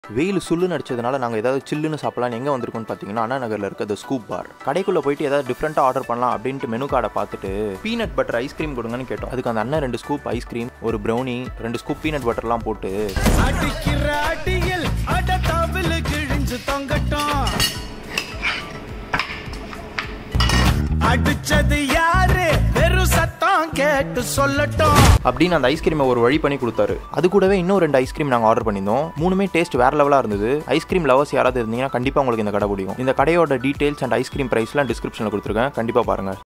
வெயில் சுள்ளுன்னு அடிச்சதுனால நாங்கள் ஏதாவது சில்லுன்னு சாப்பிடலாம் எங்கே வந்திருக்கோம்னு பார்த்தீங்கன்னா அண்ணா நகரில் இருக்க the ஸ்கூப் பார் கடைக்குள்ளே போயிட்டு ஏதாவது டிஃப்ரெண்ட்டாக ஆர்டர் பண்ணலாம் அப்படின்ட்டு மெனு கார்டை பார்த்துட்டு பீனட் பட்டர் ஐஸ்கிரீம் கொடுங்கன்னு கேட்டோம் அதுக்கு அந்த அண்ணன் ரெண்டு ஸ்கூப் ஐஸ்கிரீம் ஒரு ப்ரௌனி ரெண்டு ஸ்கூப் பீனட் பட்டர்லாம் போட்டு அடிக்கிற அடியில் அட தவிழு கிழிஞ்சு தொங்கட்டும் அடிச்சது யாரு வெறும் சத்தம் கேட்டு சொல்லட்டும் அப்படின்னு அந்த ஐஸ்கிரீமை ஒரு வழி பண்ணி கொடுத்தாரு அது கூடவே இன்னும் ரெண்டு ஐஸ்கிரீம் நாங்கள் ஆர்டர் பண்ணியிருந்தோம் மூணுமே டேஸ்ட் வேற லெவலாக இருந்தது ஐஸ்கிரீம் லவர்ஸ் யாராவது இருந்தீங்கன்னா கண்டிப்பாக உங்களுக்கு இந்த கடை பிடிக்கும் இந்த கடையோட டீடைல்ஸ் அண்ட் ஐஸ்கிரீம் ப்ரைஸ்லாம் டிஸ்கிரிப்ஷனில் கொடுத்துருக்கேன் கண்டிப்பாக பாருங்கள்